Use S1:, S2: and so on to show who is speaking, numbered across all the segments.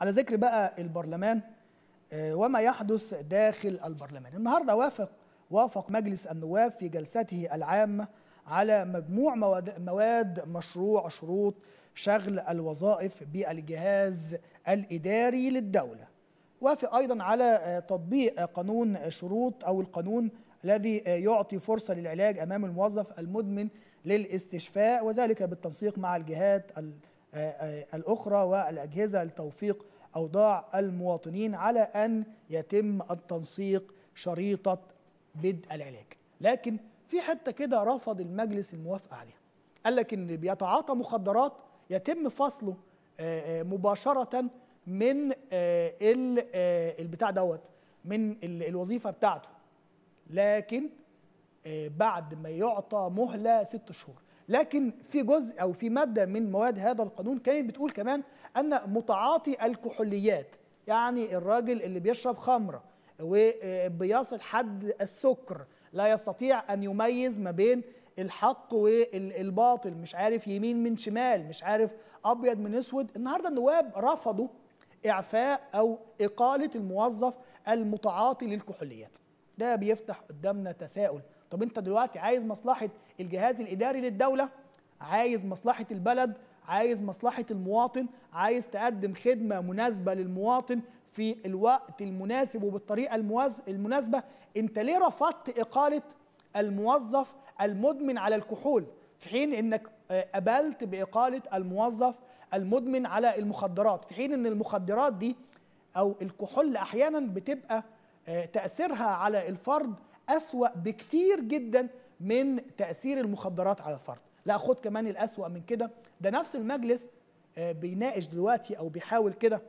S1: على ذكر بقى البرلمان آه، وما يحدث داخل البرلمان النهارده وافق وافق مجلس النواب في جلسته العامة على مجموع مواد, مواد مشروع شروط شغل الوظائف بالجهاز الإداري للدولة وافق أيضا على آه، تطبيق قانون شروط أو القانون الذي آه، يعطي فرصة للعلاج أمام الموظف المدمن للاستشفاء وذلك بالتنسيق مع الجهات ال- آه، آه، الأخرى والأجهزة لتوفيق أوضاع المواطنين على أن يتم التنسيق شريطة بدء العلاج لكن في حتة كده رفض المجلس الموافقة عليها قال لك إن اللي بيتعاطى مخدرات يتم فصله آه، آه، مباشرة من آه، ال- آه، البتاع دوت من ال- الوظيفة بتاعته لكن آه، بعد ما يعطى مهلة ست شهور لكن في جزء أو في مادة من مواد هذا القانون كانت بتقول كمان أن متعاطي الكحوليات يعني الراجل اللي بيشرب خمرة وبيصل حد السكر لا يستطيع أن يميز ما بين الحق والباطل مش عارف يمين من شمال مش عارف أبيض من أسود النهاردة النواب رفضوا إعفاء أو إقالة الموظف المتعاطي للكحوليات ده بيفتح قدامنا تساؤل طب انت دلوقتي عايز مصلحة الجهاز الإداري للدولة عايز مصلحة البلد عايز مصلحة المواطن عايز تقدم خدمة مناسبة للمواطن في الوقت المناسب وبالطريقة المواز- المناسبة انت ليه رفضت إقالة الموظف المدمن على الكحول في حين انك آه، قبلت بإقالة الموظف المدمن على المخدرات في حين ان المخدرات دي او الكحول احيانا بتبقى آه، تاثيرها على الفرد اسوا بكتير جدا من تاثير المخدرات على الفرد لا خد كمان الاسوا من كده ده نفس المجلس آه، بيناقش دلوقتي او بيحاول كده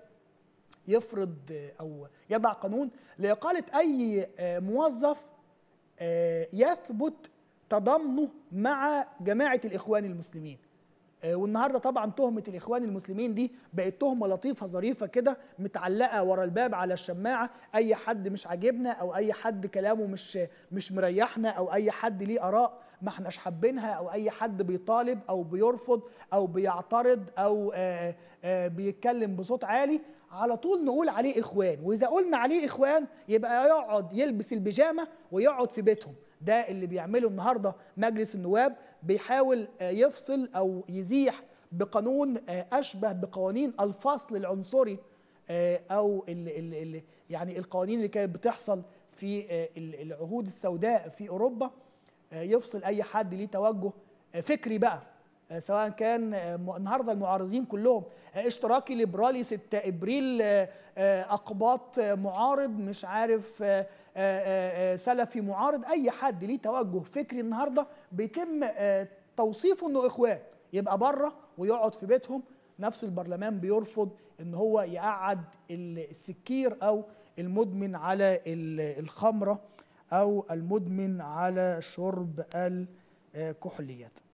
S1: يفرض آه، او يضع قانون لاقاله اي آه، موظف آه، يثبت تضامنه مع جماعه الاخوان المسلمين آه، والنهارده طبعا تهمه الاخوان المسلمين دي بقت تهمه لطيفه ظريفه كده متعلقه ورا الباب على الشماعه اي حد مش عاجبنا او اي حد كلامه مش مش مريحنا او اي حد ليه اراء ما احناش حابينها او اي حد بيطالب او بيرفض او بيعترض او آه، آه، بيتكلم بصوت عالي على طول نقول عليه اخوان واذا قلنا عليه اخوان يبقى يقعد يلبس البيجامه ويقعد في بيتهم ده اللي بيعمله النهارده مجلس النواب بيحاول آه، يفصل او يزيح بقانون آه، اشبه بقوانين الفصل العنصري آه، او ال ال ال يعني القوانين اللي كانت بتحصل في آه، ال- العهود السوداء في اوروبا آه، يفصل اي حد ليه توجه آه، فكري بقى آه، سواء كان آه، م- النهارده المعارضين كلهم آه، اشتراكي ليبرالي 6 ابريل آه، آه، اقباط آه، معارض مش عارف آه، آه، آه، آه، سلفي معارض اي حد ليه توجه فكري النهارده بيتم آه، توصيفه انه اخوان يبقى بره ويقعد في بيتهم نفس البرلمان بيرفض ان هو يقعد ال- السكير او المدمن على ال- الخمره او المدمن على شرب الكحوليات